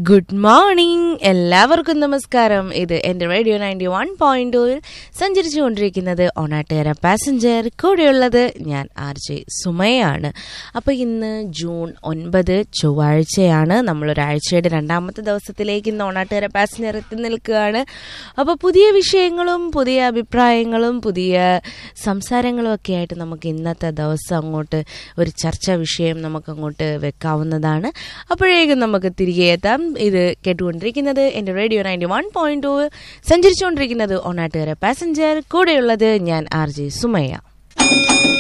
good morning എല്ലാവർക്കും നമസ്കാരം ഇത് എൻ്റെ റേഡിയോ നയൻറ്റി വൺ പോയിന്റ് ടൂവിൽ സഞ്ചരിച്ചുകൊണ്ടിരിക്കുന്നത് ഓണാട്ടുകര പാസഞ്ചർ കൂടെയുള്ളത് ഞാൻ ആർ ജെ സുമയാണ് അപ്പോൾ ഇന്ന് ജൂൺ ഒൻപത് ചൊവ്വാഴ്ചയാണ് നമ്മളൊരാഴ്ചയുടെ രണ്ടാമത്തെ ദിവസത്തിലേക്ക് ഇന്ന് ഓണാട്ടുകര പാസഞ്ചർ എത്തി നിൽക്കുകയാണ് അപ്പോൾ പുതിയ വിഷയങ്ങളും പുതിയ അഭിപ്രായങ്ങളും പുതിയ സംസാരങ്ങളും ഒക്കെ ആയിട്ട് നമുക്ക് ഇന്നത്തെ ദിവസം അങ്ങോട്ട് ഒരു ചർച്ചാ വിഷയം നമുക്ക് അങ്ങോട്ട് വെക്കാവുന്നതാണ് അപ്പോഴേക്കും നമുക്ക് തിരികെ എത്താം ഇത് കേട്ടുകൊണ്ടിരിക്കുന്നത് എൻ്റെ radio ninety one point two സഞ്ചരിച്ചുകൊണ്ടിരിക്കുന്നത് ഓണാട്ടുകര പാസഞ്ചർ കൂടെയുള്ളത് ഞാൻ ആർ ജെ സുമയ്യ